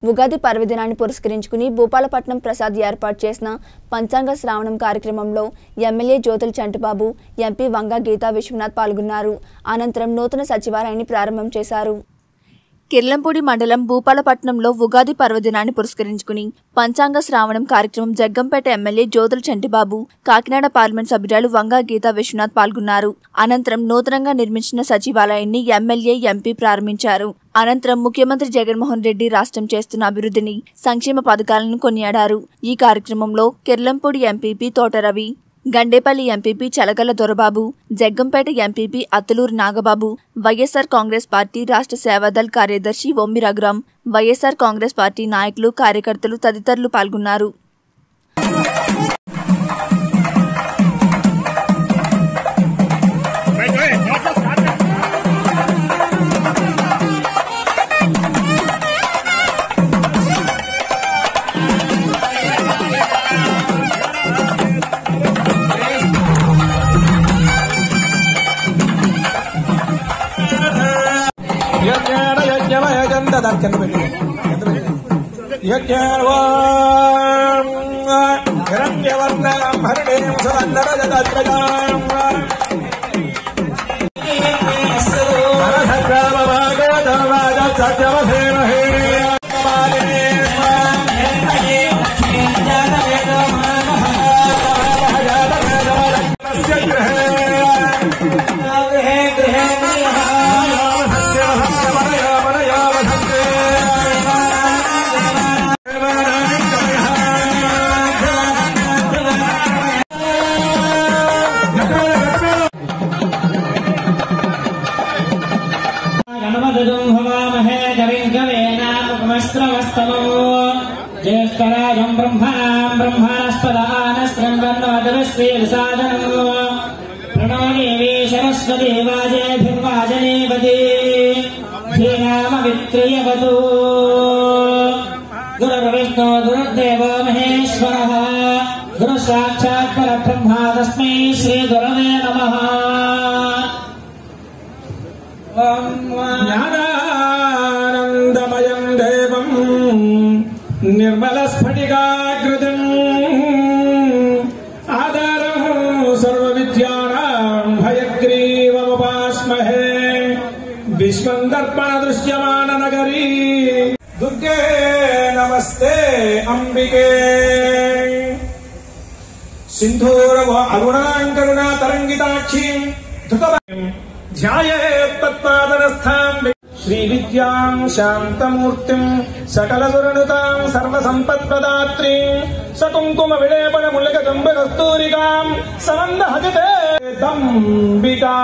ఉగాది పర్వదినాన్ని పురస్కరించుకుని భూపాలపట్నం ప్రసాద్ ఏర్పాటు చేసిన పంచాంగ శ్రావణం కార్యక్రమంలో ఎమ్మెల్యే జ్యోతుల చంటిబాబు ఎంపీ వంగ గీతా విశ్వనాథ్ పాల్గొన్నారు అనంతరం నూతన సచివాలయాన్ని ప్రారంభం చేశారు కిర్లంపూడి మండలం భూపాలపట్నంలో ఉగాది పర్వదినాన్ని పురస్కరించుకుని పంచాంగ శ్రావణం కార్యక్రమం జగ్గంపేట ఎమ్మెల్యే జ్యోతుల చంటిబాబు కాకినాడ పార్లమెంట్ సభ్యురాలు వంగా గీతా విశ్వనాథ్ పాల్గొన్నారు అనంతరం నూతనంగా నిర్మించిన సచివాలయాన్ని ఎమ్మెల్యే ఎంపీ ప్రారంభించారు అనంతరం ముఖ్యమంత్రి జగన్మోహన్ రెడ్డి రాష్ట్రం చేస్తున్న అభివృద్ధిని సంక్షేమ పథకాలను కొనియాడారు ఈ కార్యక్రమంలో Kirlampudi MPP Thotaravi Gandepalli MPP Chalagala Dorababu Jaggampeta MPP Attuluru Nagababu YSR Congress party రాష్ట్ర సేవాదల్ కార్యదర్శి Ommi Raghuram YSR Congress party నాయకులు కార్యకర్తలు తదితరులు పాల్గొన్నారు యజ్ఞాన యజ్ఞమయ గంధద కింద పెట్టి కింద పెట్టి హిరణ్యవర్ణం హరిణీం సువర్ణర జగద్రజాం నరసగ్రామ భాగవతర్వాజ సత్యవధేమహే गणपतिगुं भवामहे कविं कवेनामुपमस्त्रमस्तमो ज्येष्ठराजम् ब्रह्मणाम् ब्रह्मणस्पदानस्रम्बन्नवदवस्वीर्सादनम् प्रणो देवी सरस्वती वाजेभिर्वाजनेपदी धीनामवित्रियवतु गुरुर्विष्णु गुरुर्देवो महेश्वरः गुरुः साक्षात् परब्रह्मा तस्मै श्रीगुरवे नमः జ్ఞానానందమయం దేవం నిర్మలస్ఫటికాకృతిం ఆధారం సర్వవిద్యానాం భయగ్రీవముపాస్మహే విశ్వం దర్పణ దృశ్యమాన నగరీ దుర్గే నమస్తే అంబికే సింధూరవ అరుణాంకరుణా తరంగితాక్షీం ధృత ధ్యాయేత్తత్పాదనస్థాం శ్రీ విద్యాం శాంతమూర్తిం సకల గురుణుతాం సర్వసంపత్ప్రదాత్రీం సకుంకుమ విలేపన ములక దంబ కస్తూరికాం సమంద హజితే దంబికా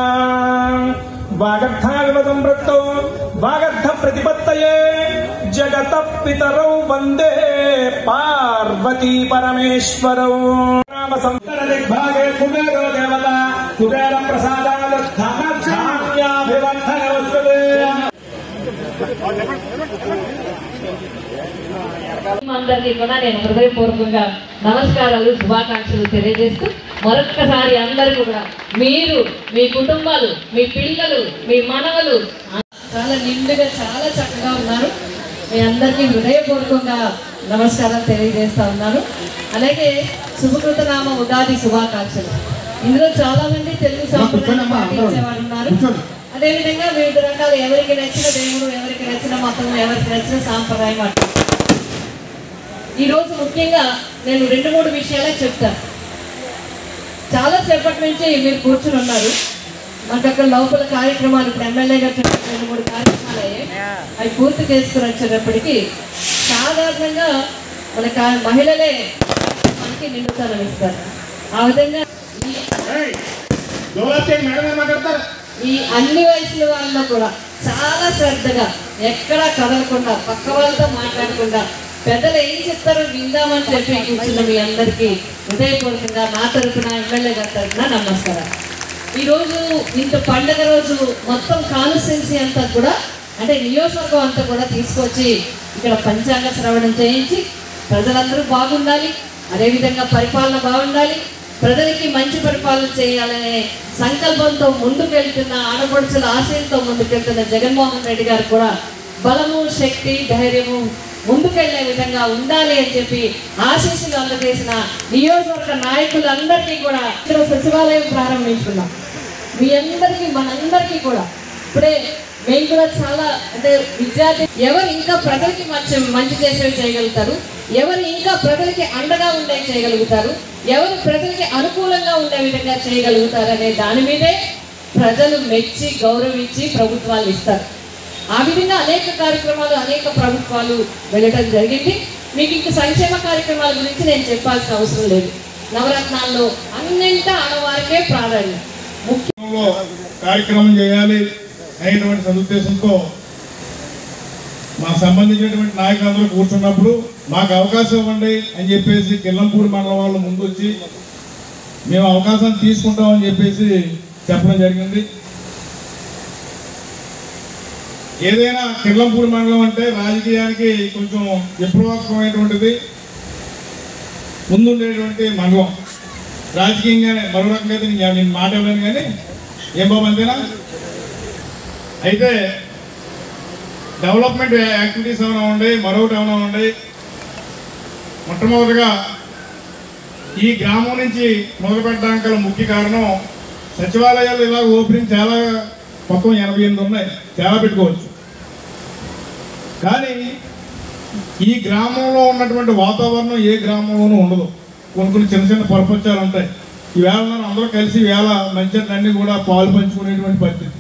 వాగర్థావివదం ప్రత్తో వాగర్థ ప్రతిపత్తయే జగత పితరౌ వందే పార్వతీ పరమేశ్వరౌ రామ సంతర దిగ్భాగే కుబేరో దేవత కుబేర ప్రసాదాభివర్ధన వస్తుదే అందరికీ కూడా నేను హృదయపూర్వకంగా నమస్కారాలు శుభాకాంక్షలు తెలియజేస్తూ మరొక్కసారి అందరికీ కూడా మీరు మీ కుటుంబాలు మీ పిల్లలు మీ మనవలు చాలా నిండుగా చాలా చక్కగా ఉన్నారు మీ అందరికీ హృదయపూర్వకంగా నమస్కారం తెలియజేస్తా ఉన్నాను అలాగే శుభకృతనామ ఉగాది శుభాకాంక్షలు ఇందులో చాలా మంది తెలుగు సాంప్రదాయం పాటించేవారు ఉన్నారు అదేవిధంగా వివిధ రకాలు ఎవరికి నచ్చిన దేవుడు ఎవరికి నచ్చిన మతం ఎవరికి నచ్చిన సాంప్రదాయం అట్లా ఈ రోజు ముఖ్యంగా నేను రెండు మూడు విషయాలే చెప్తాను చాలా సేపటి నుంచి మీరు కూర్చుని ఉన్నారు మాకు అక్కడ లోపల కార్యక్రమాలు ఇప్పుడు ఎమ్మెల్యే గారు చెప్పిన రెండు మూడు కార్యక్రమాలు అయ్యాయి అవి పూర్తి చేసుకుని వచ్చేటప్పటికి సాధారణంగా మన కా- మహిళలే మనకి నిండుతనం ఇస్తారు ఆ విధంగా ఈ ఈ అన్ని వయసుల వాళ్ళలో కూడా చాలా శ్రద్ధగా ఎక్కడా కదలకుండా పక్క వాళ్ళతో మాట్లాడకుండా పెద్దలు ఏం చెప్తారో విందామని చెప్పి కూర్చున్న మీ అందరికీ హృదయపూర్వకంగా నా తరఫున ఎమ్మెల్యే గారి తరఫున నమస్కారం ఈరోజు ఇంత పండగ రోజు మొత్తం కాన్స్టిట్యున్సీ అంతా కూడా అంటే నియోజకవర్గం అంతా కూడా తీసుకొచ్చి ఇక్కడ పంచాంగ శ్రవణం చేయించి ప్రజలందరూ బాగుండాలి అదేవిధంగా పరిపాలన బాగుండాలి ప్రజలకి మంచి పరిపాలన చేయాలనే సంకల్పంతో ముందుకెళ్తున్న ఆడపడుచుల ఆశయంతో ముందుకెళ్తున్న జగన్మోహన్ రెడ్డి గారు కూడా బలము శక్తి ధైర్యము ముందుకెళ్లే విధంగా ఉండాలి అని చెప్పి ఆశీస్సులు అందజేసిన నియోజకవర్గ నాయకులందరికీ కూడా ఇక్కడ సచివాలయం ప్రారంభించుకున్నాం మీ అందరికీ మనందరికీ కూడా ఇప్పుడే మేము కూడా చాలా అంటే విద్యార్థి ఎవరు ఇంకా ప్రజలకి మంచి మంచి చేసేవి చేయగలుగుతారు ఎవరు ఇంకా ప్రజలకి అండగా ఉండే చేయగలుగుతారు ఎవరు ప్రజలకి అనుకూలంగా ఉండే విధంగా చేయగలుగుతారు అనే దాని మీదే ప్రజలు మెచ్చి గౌరవించి ప్రభుత్వాలు ఇస్తారు ఆ విధంగా అనేక కార్యక్రమాలు అనేక ప్రభుత్వాలు వెళ్ళటం జరిగింది మీకు ఇంక సంక్షేమ కార్యక్రమాల గురించి నేను చెప్పాల్సిన అవసరం లేదు నవరత్నాల్లో అన్నింటా ఆడవారికే ప్రాధాన్యం ముఖ్య లో కార్యక్రమం చేయాలి అనేటువంటి సదుద్దేశంతో మాకు సంబంధించినటువంటి నాయకులందరూ కూర్చున్నప్పుడు మాకు అవకాశం ఇవ్వండి అని చెప్పేసి కిల్లంపూడి మండలం వాళ్ళు ముందు వచ్చి మేము అవకాశం తీసుకుంటామని చెప్పేసి చెప్పడం జరిగింది ఏదైనా కిర్లంపూడి మండలం అంటే రాజకీయానికి కొంచెం విప్లవాత్మకమైనటువంటిది ముందుండేటువంటి మండలం రాజకీయంగానే మరో రకంగా అయితే నేను నేను మాట ఇవ్వలేను కానీ ఏం బాబు అంతేనా అయితే డెవలప్మెంట్ యాక్టివిటీస్ ఏమైనా ఉండే మరొకటి ఏమైనా ఉండే మొట్టమొదటిగా ఈ గ్రామం నుంచి మొదలు పెట్టడానికి గల ముఖ్య కారణం సచివాలయాలు ఇలా ఓపెనింగ్ చాలా మొత్తం ఎనభై ఎనిమిది ఉన్నాయి చాలా పెట్టుకోవచ్చు కానీ ఈ గ్రామంలో ఉన్నటువంటి వాతావరణం ఏ గ్రామంలోనూ ఉండదు కొన్ని కొన్ని చిన్న చిన్న పొరపచ్చాలు ఉంటాయి ఈవేళ మనం అందరూ కలిసి వేళ మంచి కూడా పాలు పంచుకునేటువంటి పరిస్థితి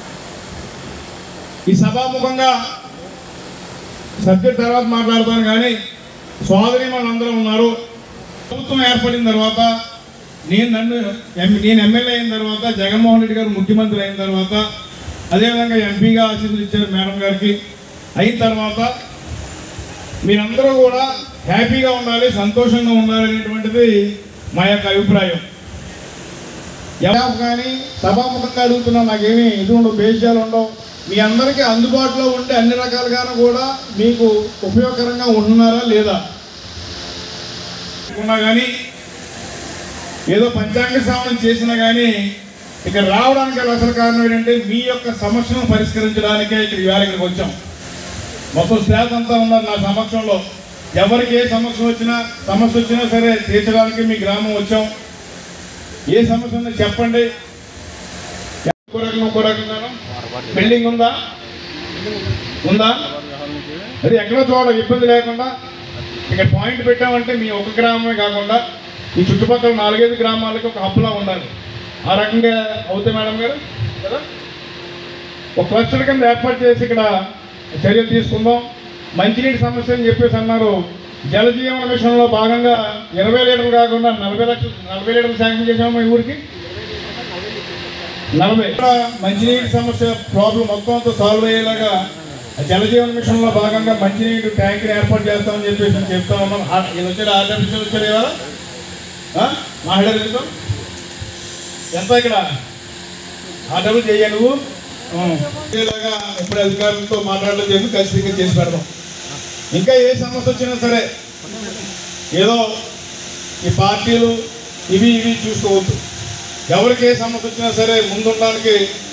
ఈ సభాముఖంగా సబ్జెక్ట్ తర్వాత మాట్లాడతాను కానీ సోదరి అందరూ ఉన్నారు ప్రభుత్వం ఏర్పడిన తర్వాత నేను నన్ను ఎం- నేను ఎమ్మెల్యే అయిన తర్వాత జగన్మోహన్ రెడ్డి గారు ముఖ్యమంత్రి అయిన తర్వాత అదేవిధంగా ఎంపీగా ఆశీస్సులు ఇచ్చారు మేడం గారికి అయిన తర్వాత మీరందరూ కూడా హ్యాపీగా ఉండాలి సంతోషంగా ఉండాలి అనేటువంటిది మా యొక్క అభిప్రాయం ఎవరు కానీ సభాముఖంగా అడుగుతున్నా నాకేమీ ఇది ఉండవు బేషాలు ఉండవు మీ అందరికీ అందుబాటులో ఉండే అన్ని రకాలుగాను కూడా మీకు ఉపయోగకరంగా ఉంటున్నారా లేదా ఉన్నా కానీ ఏదో పంచాంగ శ్రావణం చేసినా కానీ ఇక్కడ రావడానికి గల అసలు కారణం ఏంటంటే మీ యొక్క సమస్యను పరిష్కరించడానికే ఇక్కడ ఇవాళ ఇక్కడికి వచ్చాం మొత్తం స్టాఫ్ అంతా ఉన్నారు నా సమక్షంలో ఎవరికి ఏ సమస్య వచ్చినా సమస్య వచ్చినా సరే తీర్చడానికి మీ గ్రామం వచ్చాం ఏ సమస్య ఉందో చెప్పండి ఇంకో రకంగా ఇంకో రకంగాను బిల్డింగ్ ఉందా ఉందా అది ఎక్కడో చూడ ఇబ్బంది లేకుండా ఇక్కడ పాయింట్ పెట్టామంటే మీ ఒక గ్రామమే కాకుండా ఈ చుట్టుపక్కల నాలుగైదు గ్రామాలకి ఒక హబ్లా ఉండాలి ఆ రకంగా అవుతాయి మేడం గారు కదా ఒక క్లస్టర్ కింద ఏర్పాటు చేసి ఇక్కడ చర్యలు తీసుకుందాం మంచినీటి సమస్య అని చెప్పేసి అన్నారు జలజీవన మిషన్లో భాగంగా ఇరవై లీటర్లు కాకుండా నలభై లక్షలు నలభై లీటర్లు శాంక్షన్ చేసాము ఈ ఊరికి నలభై ఇక్కడ మంచినీటి సమస్య ప్రాబ్లం మొత్తం అంతా సాల్వ్ అయ్యేలాగా జలజీవన మిషన్లో భాగంగా మంచినీటి ట్యాంకుని ఏర్పాటు చేస్తామని చెప్పేసి నేను చెప్తా ఉన్నాం ఆ- వీళ్ళు వచ్చారు ఆర్టిఫిషియల్ వచ్చారు ఇవాళ ఆ? మాట్లాడారు మీతో? ఎంత ఇక్కడ ఆ డబ్బులు చెయ్యి నువ్వు ఆ. ఇలాగా ఇప్పుడు అధికారులతో మాట్లాడడం చెప్పి ఖచ్చితంగా చేసి పెడదాం ఇంకా ఏ సమస్య వచ్చినా సరే ఏదో ఈ పార్టీలు ఇవి ఇవి చూసుకోవద్దు ఎవరికి ఏ సమస్య వచ్చినా సరే ముందుండడానికి